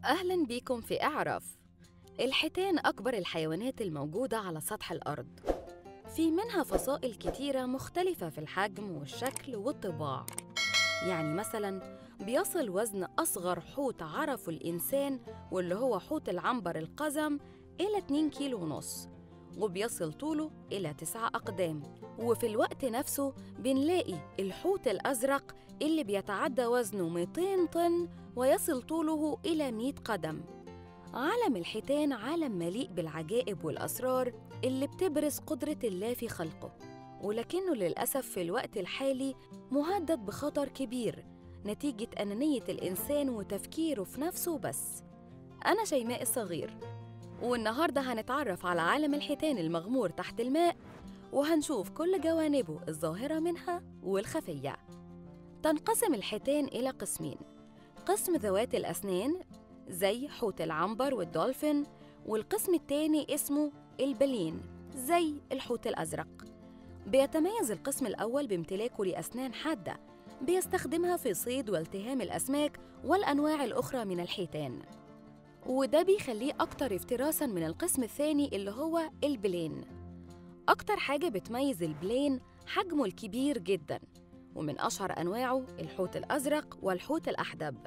أهلا بيكم في أعرف الحيتان أكبر الحيوانات الموجودة على سطح الأرض في منها فصائل كتيرة مختلفة في الحجم والشكل والطباع يعني مثلا بيصل وزن أصغر حوت عرفه الإنسان واللي هو حوت العنبر القزم إلى 2 كيلو ونص وبيصل طوله إلى 9 أقدام وفي الوقت نفسه بنلاقي الحوت الأزرق اللي بيتعدى وزنه 200 طن ويصل طوله إلى 100 قدم عالم الحيتان عالم مليء بالعجائب والأسرار اللي بتبرز قدرة الله في خلقه ولكنه للأسف في الوقت الحالي مهدد بخطر كبير نتيجة أنانية الإنسان وتفكيره في نفسه بس أنا شيماء الصغير والنهاردة هنتعرف على عالم الحيتان المغمور تحت الماء وهنشوف كل جوانبه الظاهرة منها والخفية تنقسم الحيتان إلى قسمين قسم ذوات الأسنان زي حوت العنبر والدولفين والقسم التاني اسمه البلين زي الحوت الأزرق بيتميز القسم الأول بامتلاكه لأسنان حادة بيستخدمها في صيد والتهام الأسماك والأنواع الأخرى من الحيتان وده بيخليه أكتر افتراساً من القسم الثاني اللي هو البلين أكتر حاجة بتميز البلين حجمه الكبير جداً ومن أشهر أنواعه الحوت الأزرق والحوت الأحدب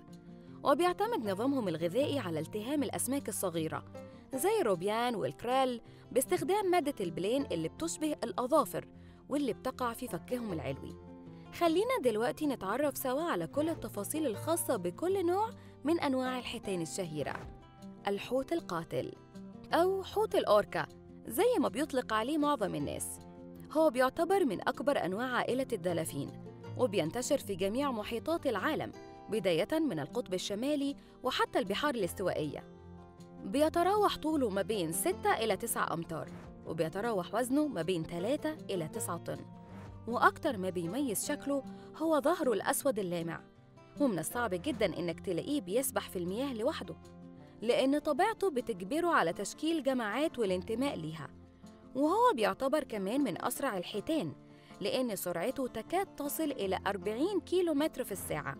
وبيعتمد نظامهم الغذائي على التهام الأسماك الصغيرة زي الروبيان والكرال باستخدام مادة البلين اللي بتشبه الأظافر واللي بتقع في فكهم العلوي خلينا دلوقتي نتعرف سوا على كل التفاصيل الخاصة بكل نوع من أنواع الحيتان الشهيرة الحوت القاتل أو حوت الأوركا زي ما بيطلق عليه معظم الناس هو بيعتبر من أكبر أنواع عائلة الدلافين وبينتشر في جميع محيطات العالم بداية من القطب الشمالي وحتى البحار الاستوائية بيتراوح طوله ما بين 6 إلى 9 أمتار وبيتراوح وزنه ما بين 3 إلى 9 طن وأكتر ما بيميز شكله هو ظهره الأسود اللامع ومن الصعب جدا إنك تلاقيه بيسبح في المياه لوحده لأن طبيعته بتجبره على تشكيل جماعات والانتماء ليها وهو بيعتبر كمان من أسرع الحيتان لأن سرعته تكاد تصل إلى 40 كيلو متر في الساعة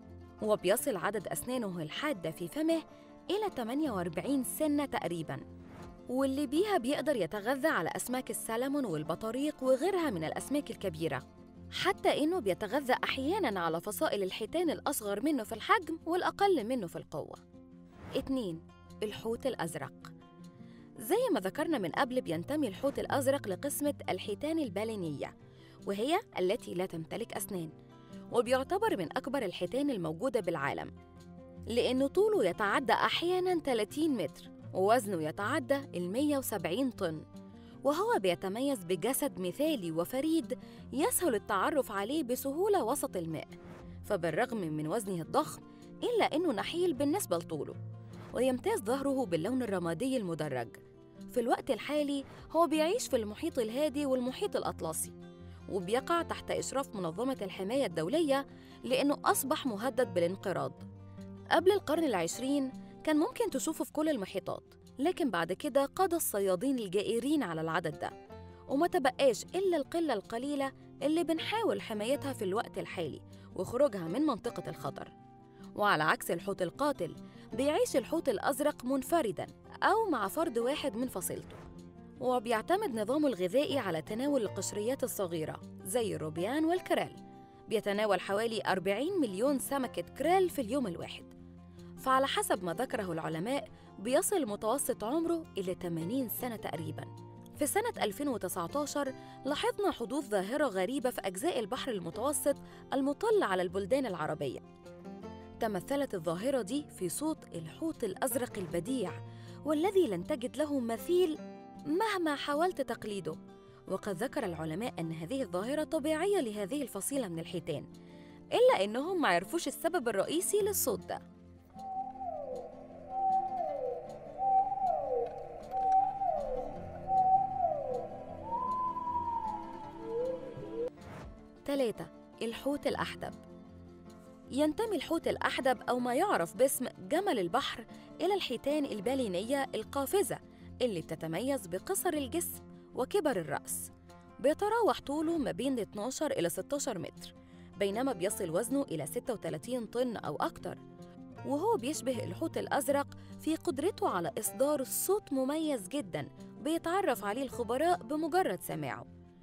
وبيصل عدد أسنانه الحادة في فمه إلى 48 سنة تقريباً واللي بيها بيقدر يتغذى على أسماك السلمون والبطاريق وغيرها من الأسماك الكبيرة حتى إنه بيتغذى أحياناً على فصائل الحيتان الأصغر منه في الحجم والأقل منه في القوة 2. الحوت الأزرق زي ما ذكرنا من قبل بينتمي الحوت الأزرق لقسمة الحيتان البالينية وهي التي لا تمتلك أسنان وبيعتبر من أكبر الحيتان الموجودة بالعالم لأن طوله يتعدى أحياناً 30 متر ووزنه يتعدى ال 170 طن وهو بيتميز بجسد مثالي وفريد يسهل التعرف عليه بسهولة وسط الماء فبالرغم من وزنه الضخم إلا أنه نحيل بالنسبة لطوله ويمتاز ظهره باللون الرمادي المدرج في الوقت الحالي هو بيعيش في المحيط الهادي والمحيط الأطلسي وبيقع تحت إشراف منظمة الحماية الدولية لأنه أصبح مهدد بالانقراض قبل القرن العشرين كان ممكن تشوفه في كل المحيطات لكن بعد كده قضى الصيادين الجائرين على العدد ده وما تبقاش إلا القلة القليلة اللي بنحاول حمايتها في الوقت الحالي وخروجها من منطقة الخطر وعلى عكس الحوت القاتل بيعيش الحوت الأزرق منفرداً أو مع فرد واحد من فصيلته وبيعتمد نظامه الغذائي على تناول القشريات الصغيرة زي الروبيان والكرال بيتناول حوالي 40 مليون سمكة كرال في اليوم الواحد فعلى حسب ما ذكره العلماء بيصل متوسط عمره إلى 80 سنة تقريباً في سنة 2019 لاحظنا حدوث ظاهرة غريبة في أجزاء البحر المتوسط المطل على البلدان العربية تمثلت الظاهرة دي في صوت الحوت الأزرق البديع والذي لن تجد له مثيل مهما حاولت تقليده وقد ذكر العلماء أن هذه الظاهرة طبيعية لهذه الفصيلة من الحيتان إلا أنهم ما عرفوش السبب الرئيسي للصوت ده ثلاثة الحوت الأحدب ينتمي الحوت الأحدب أو ما يعرف باسم جمل البحر إلى الحيتان البالينية القافزة اللي بتتميز بقصر الجسم وكبر الرأس بيتراوح طوله ما بين 12 إلى 16 متر بينما بيصل وزنه إلى 36 طن أو أكثر وهو بيشبه الحوت الأزرق في قدرته على إصدار صوت مميز جدا بيتعرف عليه الخبراء بمجرد سماعه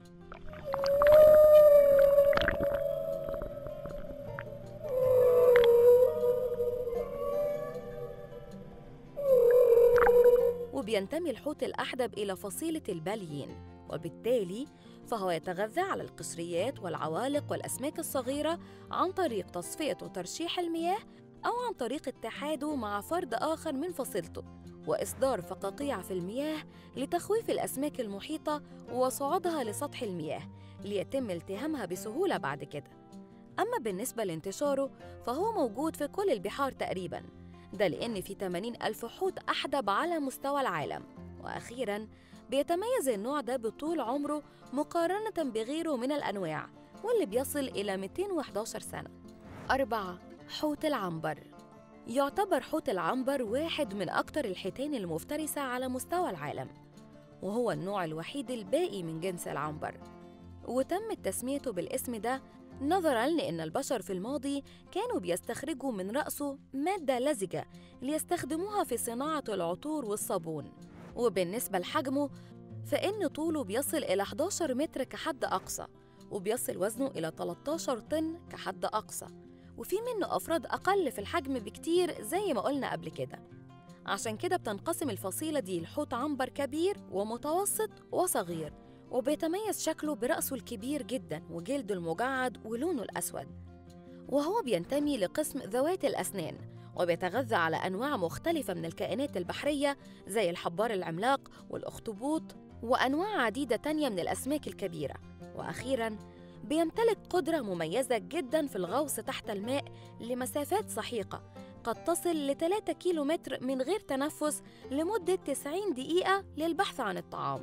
وبينتمي الحوت الأحدب إلى فصيلة الباليين وبالتالي فهو يتغذى على القشريات والعوالق والأسماك الصغيرة عن طريق تصفية وترشيح المياه أو عن طريق اتحاده مع فرد آخر من فصيلته وإصدار فقاقيع في المياه لتخويف الأسماك المحيطة وصعودها لسطح المياه ليتم التهامها بسهولة بعد كده أما بالنسبة لانتشاره فهو موجود في كل البحار تقريباً ده لأن في 80 ألف حوت أحدب على مستوى العالم وأخيراً بيتميز النوع ده بطول عمره مقارنة بغيره من الأنواع واللي بيصل إلى 211 سنة أربعة حوت العنبر يعتبر حوت العنبر واحد من أكثر الحيتان المفترسة على مستوى العالم وهو النوع الوحيد الباقي من جنس العنبر وتم تسميته بالاسم ده نظراً لأن البشر في الماضي كانوا بيستخرجوا من رأسه مادة لزجة ليستخدموها في صناعة العطور والصابون وبالنسبة لحجمه فإن طوله بيصل إلى 11 متر كحد أقصى وبيصل وزنه إلى 13 طن كحد أقصى وفي منه أفراد أقل في الحجم بكتير زي ما قلنا قبل كده عشان كده بتنقسم الفصيلة دي لحوت عنبر كبير ومتوسط وصغير وبيتميز شكله برأسه الكبير جدا وجلده المجعد ولونه الأسود وهو بينتمي لقسم ذوات الأسنان وبيتغذى على أنواع مختلفة من الكائنات البحرية زي الحبار العملاق والأخطبوط وأنواع عديدة تانية من الأسماك الكبيرة وأخيراً بيمتلك قدرة مميزة جدا في الغوص تحت الماء لمسافات سحيقة قد تصل ل 3 كيلومتر من غير تنفس لمدة 90 دقيقة للبحث عن الطعام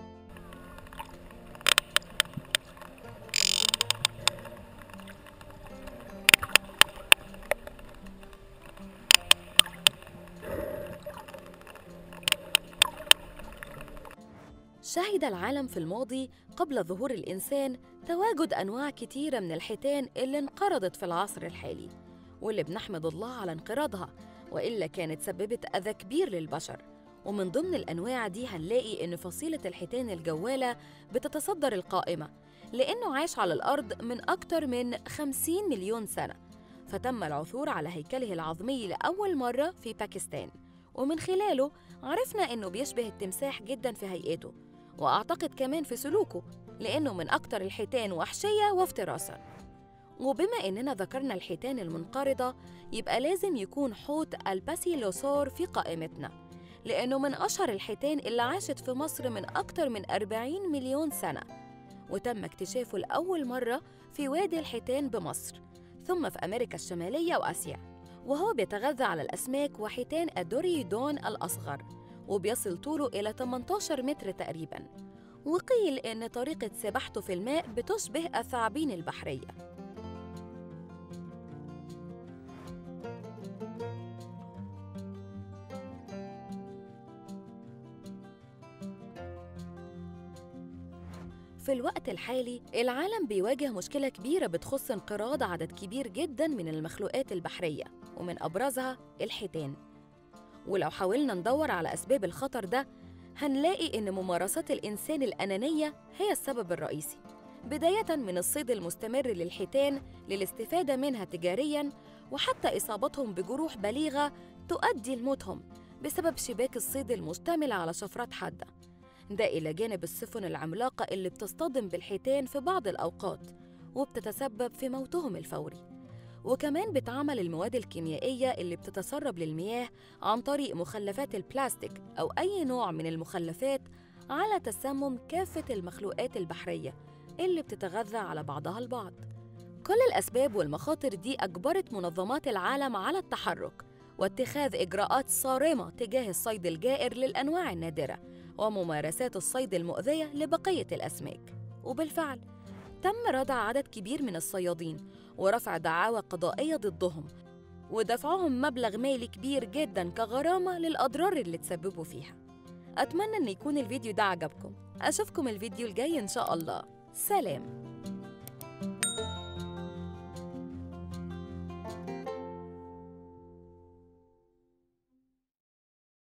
شهد العالم في الماضي قبل ظهور الإنسان تواجد أنواع كتيرة من الحيتان اللي انقرضت في العصر الحالي واللي بنحمد الله على انقراضها وإلا كانت سببت أذى كبير للبشر ومن ضمن الأنواع دي هنلاقي إن فصيلة الحيتان الجوالة بتتصدر القائمة لأنه عاش على الأرض من أكتر من 50 مليون سنة فتم العثور على هيكله العظمي لأول مرة في باكستان ومن خلاله عرفنا إنه بيشبه التمساح جدا في هيئته وأعتقد كمان في سلوكه لأنه من أكتر الحيتان وحشية وافتراسا وبما إننا ذكرنا الحيتان المنقرضة يبقى لازم يكون حوت الباسيلوسور في قائمتنا لأنه من أشهر الحيتان اللي عاشت في مصر من أكتر من 40 مليون سنة وتم اكتشافه لأول مرة في وادي الحيتان بمصر ثم في أمريكا الشمالية وآسيا وهو بيتغذى على الأسماك وحيتان الدوريدون الأصغر وبيصل طوله إلى 18 متر تقريباً وقيل إن طريقة سباحته في الماء بتشبه الثعابين البحرية في الوقت الحالي العالم بيواجه مشكلة كبيرة بتخص انقراض عدد كبير جدا من المخلوقات البحرية ومن أبرزها الحيتان ولو حاولنا ندور على أسباب الخطر ده هنلاقي إن ممارسات الإنسان الأنانية هي السبب الرئيسي بداية من الصيد المستمر للحيتان للاستفادة منها تجارياً وحتى إصابتهم بجروح بليغة تؤدي لموتهم بسبب شباك الصيد المشتمل على شفرات حادة ده إلى جانب السفن العملاقة اللي بتصطدم بالحيتان في بعض الأوقات وبتتسبب في موتهم الفوري وكمان بتعمل المواد الكيميائية اللي بتتسرب للمياه عن طريق مخلفات البلاستيك أو أي نوع من المخلفات على تسمم كافة المخلوقات البحرية اللي بتتغذى على بعضها البعض كل الأسباب والمخاطر دي أجبرت منظمات العالم على التحرك واتخاذ إجراءات صارمة تجاه الصيد الجائر للأنواع النادرة وممارسات الصيد المؤذية لبقية الأسماك وبالفعل تم ردع عدد كبير من الصيادين ورفع دعاوى قضائية ضدهم ودفعهم مبلغ مالي كبير جدا كغرامة للأضرار اللي تسببوا فيها أتمنى أن يكون الفيديو ده عجبكم أشوفكم الفيديو الجاي إن شاء الله سلام